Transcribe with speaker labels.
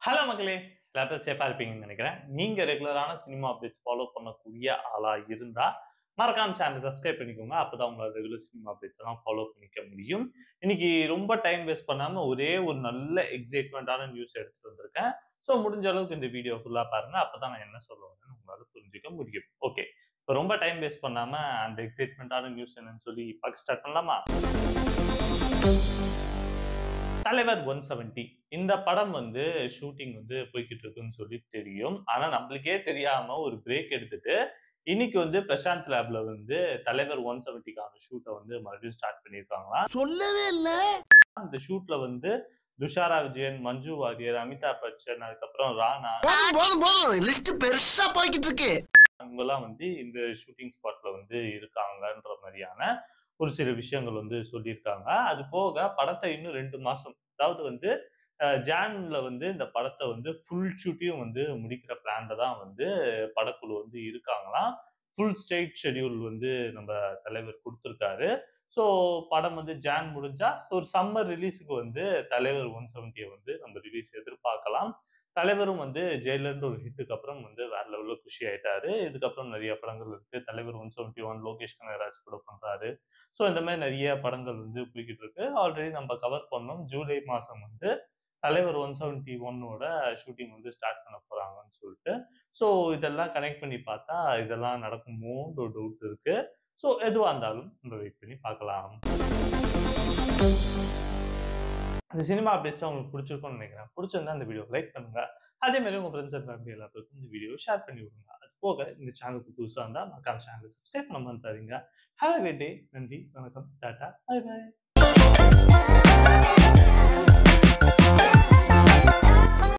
Speaker 1: hello மக்களே எல்லாரும் சேஃபா இருப்பீங்கன்னு நினைக்கிறேன் நீங்க ரெகுலரான சினிமா அப்டேட்ஸ் ஃபாலோ பண்ணக்கூடிய ஆளா இருந்தா மறக்காம சேனல் சப்ஸ்கிரைப் பண்ணிக்கோங்க அப்பதான் உங்களோட ரெகுலர் சினிமா அப்டேட்ஸ் எல்லாம் ஃபாலோ பண்ணிக்க முடியும் இன்னைக்கு ரொம்ப டைம் வேஸ்ட் பண்ணாம ஒரே ஒரு நல்ல எக்ஸைட்மெண்ட்டான நியூஸ் எடுத்துட்டு வந்திருக்கேன் ஸோ முடிஞ்ச அளவுக்கு இந்த வீடியோ ஃபுல்லா பாருங்க அப்பதான் நான் என்ன சொல்ல வரேன்னு உங்களால புரிஞ்சுக்க முடியும் ஓகே இப்போ ரொம்ப டைம் வேஸ்ட் பண்ணாம அந்த எக்ஸைட்மெண்ட்டான நியூஸ் என்னன்னு சொல்லி பார்க்க ஸ்டார்ட் பண்ணலாமா தலைவர் ஒன் செவன்டி இந்த படம் வந்து ஷூட்டிங் வந்து போய்கிட்டு இருக்குன்னு சொல்லி தெரியும் ஆனா நம்மளுக்கே தெரியாம ஒரு பிரேக் எடுத்துட்டு இன்னைக்கு வந்து பிரசாந்த் லேப்ல வந்து தலைவர் ஒன் செவன்டிக்கான ஷூட்டை வந்து மறுபடியும் ஸ்டார்ட் பண்ணியிருக்காங்களாம்
Speaker 2: சொல்லவே இல்ல
Speaker 1: அந்த ஷூட்ல வந்து துஷாரா விஜயன் மஞ்சு வாரியர் அமிதாப் பச்சன் அதுக்கப்புறம் ராணா
Speaker 2: போதும் போதும் போதும் லிஸ்ட் பெருசா போய்கிட்டு இருக்கு
Speaker 1: அவங்கெல்லாம் வந்து இந்த ஷூட்டிங் ஸ்பாட்ல வந்து இருக்காங்கன்ற மாதிரியான ஒரு சில விஷயங்கள் வந்து சொல்லியிருக்காங்க அது போக படத்தை இன்னும் ரெண்டு மாசம் அதாவது வந்து அஹ், ஜான்ல வந்து இந்த படத்தை வந்து ஃபுல் ஷூட்டையும் வந்து முடிக்கிற பிளான்ல தான் வந்து படக்குழு வந்து இருக்காங்களாம் ஃபுல் ஸ்டேட் ஷெட்யூல் வந்து நம்ம தலைவர் கொடுத்துருக்காரு ஸோ படம் வந்து ஜான் முடிஞ்சா ஒரு சம்மர் ரிலீஸுக்கு வந்து தலைவர் ஒன் செவன்ட்டியை வந்து நம்ம ரிலீஸ் எதிர்பார்க்கலாம் தலைவரும் வந்து ஜெயிலர்ன்ற ஒரு ஹிட்டுக்கு அப்புறம் வந்து வேற லெவலில் குஷி ஆயிட்டாரு இதுக்கப்புறம் நிறைய படங்கள் இருக்கு Thalaivar one seventy one Lokesh Kanagaraj கூட பண்றாரு ஸோ இந்த மாதிரி நிறைய படங்கள் வந்து போய்கிட்டு இருக்கு ஆல்ரெடி நம்ம கவர் பண்ணோம் ஜூலை மாசம் வந்து தலைவர் ஒன் செவன்ட்டி ஒன்னோட ஷூட்டிங் வந்து ஸ்டார்ட் பண்ண போறாங்கன்னு சொல்லிட்டு ஸோ இதெல்லாம் கனெக்ட் பண்ணி பார்த்தா இதெல்லாம் நடக்குமோன்ற ஒரு டவுட் இருக்கு ஸோ எதுவாக இருந்தாலும் நம்ம வெயிட் பண்ணி பார்க்கலாம் இந்த சினிமா அப்டேட்ஸ் உங்களுக்கு பிடிச்சிருக்கும்னு நினைக்கிறேன் பிடிச்சிருந்தா இந்த வீடியோ லைக் பண்ணுங்க அதே மாதிரி உங்க ஃப்ரெண்ட்ஸ் அண்ட் ஃபேமிலி எல்லாத்துக்கும் இந்த வீடியோ ஷேர் பண்ணி விடுங்க அது போக இந்த சேனலுக்கு புதுசாக இருந்தால் மக்காம சேனலை சப்ஸ்கிரைப் பண்ண மறந்துடாதீங்க ஹேவ் டே நன்றி வணக்கம் டாட்டா பை பை